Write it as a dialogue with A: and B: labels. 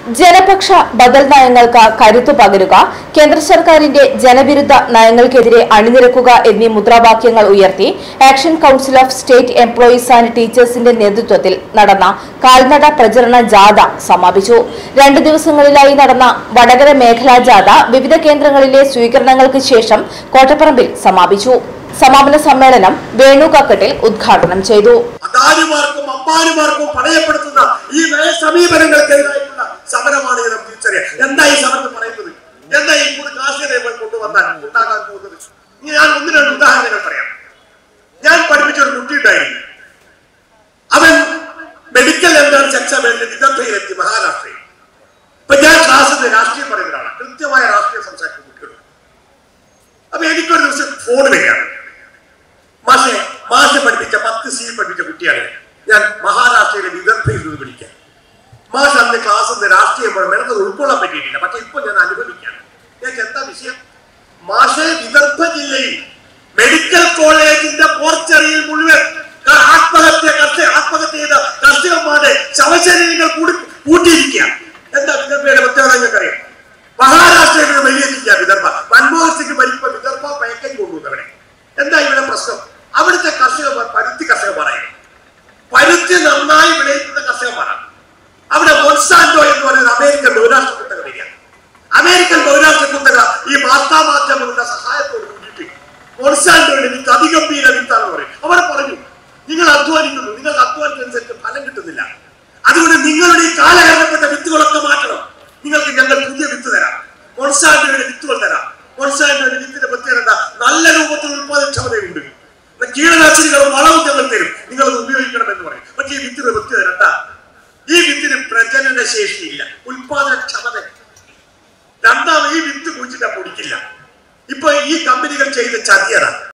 A: ജനപക്ഷ ബദൽ നയങ്ങൾക്ക് കരുത്തു പകരുക കേന്ദ്ര സർക്കാരിന്റെ ജനവിരുദ്ധ നയങ്ങൾക്കെതിരെ അണിനിരക്കുക എന്നീ മുദ്രാവാക്യങ്ങൾ ഉയർത്തി action council of state employees and ടീച്ചേഴ്സിന്റെ നേതൃത്വത്തിൽ നടന്ന കാൽനട പ്രചരണ ജാഥ സമാപിച്ചു രണ്ടു ദിവസങ്ങളിലായി നടന്ന വടകര മേഖലാ ജാഥ വിവിധ കേന്ദ്രങ്ങളിലെ സ്വീകരണങ്ങൾക്ക് ശേഷം കോട്ടപ്പറമ്പിൽ സമാപിച്ചു സമാപന സമ്മേളനം വേണു കക്കട്ടിൽ ഉദ്ഘാടനം ചെയ്തു
B: അദാനിമാർക്കും അമ്പാനിമാർക്കും പണയപ്പെടുത്തുന്ന ഈ നയ സമീപനങ്ങൾക്കെതിരായിട്ടുള്ള സമരമാണ് ഇത് തിരിച്ചറിയുക എന്താ ഈ സമരത്തിൽ പറയുന്നത് എന്താ ഈ കൂടി കാർഷിക നിയമങ്ങൾ കൊണ്ടുവന്നാൽ ഉണ്ടാകാൻ പോകുന്നത് ഇനി ഞാൻ ഒന്ന് രണ്ട് ഉദാഹരണങ്ങൾ പറയാം ഞാൻ പഠിപ്പിച്ച ഒരു കുട്ടി ഉണ്ടായിരുന്നു അവൻ മെഡിക്കൽ എന്താണ് ചർച്ചമേളിൽ വിദഗ്ധയിലെത്തി മഹാരാഷ്ട്രയിൽ ഇപ്പൊ ഞാൻ ക്ലാസ്സിൽ രാഷ്ട്രീയം പറയുന്നതാണ് കൃത്യമായ രാഷ്ട്രീയം സംസാരിക്കുന്ന കുട്ടികൾ അപ്പൊ എനിക്കൊരു ദിവസം ഫോൺ വരികയാണ് മാഷെ മാഷെ പഠിപ്പിച്ച പത്ത് സി പഠിപ്പിച്ച കുട്ടിയാണ് ഞാൻ. ഞാൻ മഹാരാഷ്ട്രയിലെ വിദർഭയിൽ നിന്ന് വിളിക്കാം മാഷ് അന്ന് ക്ലാസ് ഒന്ന് രാഷ്ട്രീയം പോലും എനിക്കത് ഉൾക്കൊള്ളാൻ പറ്റിയിട്ടില്ല പക്ഷെ ഇപ്പൊ ഞാൻ അനുഭവിക്കുകയാണ് ഞങ്ങൾക്ക് എന്താ വിഷയം മാഷെ വിദർഭ ജില്ലയിൽ മെഡിക്കൽ കോളേജിന്റെ പോർച്ചറിയിൽ മുഴുവൻ ക- ആത്മഹത്യ കർഷക ആത്മഹത്യ ചെയ്ത കർഷകന്മാരുടെ ശവശരീരങ്ങൾ കൂടി കൂട്ടിയിരിക്കുക എന്താ വിദർഭയുടെ പ്രത്യേകത നിങ്ങൾക്കറിയാം മഹാരാഷ്ട്രയിൽ നിന്ന് വലിയെത്തിക്കുക വിദർഭ മൻമോഹൻ സിംഗ് ഭരിക്കുമ്പോൾ വിദർഭ പാക്കേജ് കൊണ്ടുവന്നു അവിടെ എന്താ ഇവിടെ പ്രശ്നം അവിടുത്തെ കർഷകർ പരുത്തി കർഷകന്മാരായിരുന്നു പരുത്തി നന്നായി വിളയിക്കുന്ന കർഷകന്മാരാണ് അവിടെ മൊൻസാൻഡോ എന്ന് പറയുന്ന അമേരിക്കൻ ബഹുരാഷ്ട്ര കുത്തക വരികയാണ് അമേരിക്കൻ ബഹുരാഷ്ട്ര കുത്തക ഈ വാർത്താ മാധ്യമങ്ങളുടെ സഹായത്തോട് കൂടിയിട്ട് മൊൻസാൻഡോയുടെ വിത്ത് അതിഗംഭീര വിത്താന്ന് പറയും അവർ പറഞ്ഞു നിങ്ങൾ അധ്വാനിക്കുന്നു നിങ്ങൾക്ക് അധ്വാനത്തിനനുസരിച്ച് ഫലം കിട്ടുന്നില്ല അതുകൊണ്ട് നിങ്ങളുടെ ഈ കാലഹരണപ്പെട്ട വിത്തുകളൊക്കെ മാറ്റണം നിങ്ങൾക്ക് ഞങ്ങൾ പുതിയ വിത്ത് തരാം മൊൻസാൻഡോയുടെ വിത്തുകൾ തരാം മൊൻസാൻഡോയുടെ വിത്തിന്റെ പ്രത്യേകത എന്താ? നല്ല രൂപത്തിൽ ഉത്പാദനക്ഷമതയുണ്ട് എന്നാ കീടനാശിനികളും വളവും ഞങ്ങൾ തരും നിങ്ങൾ അത് ഉപയോഗിക്കണം എന്ന് പറയും പക്ഷേ ഈ വിത്തിന് പ്രത്യേകത എന്താ ഈ വിത്തിന് പ്രജനന ശേഷിയില്ല ഉത്പാദനക്ഷമത രണ്ടാമത് ഈ വിത്ത് കുഴിച്ചിട്ട് പൊടിക്കില്ല ഇപ്പൊ ഈ കമ്പനികൾ ചെയ്ത ചതിയതാണ്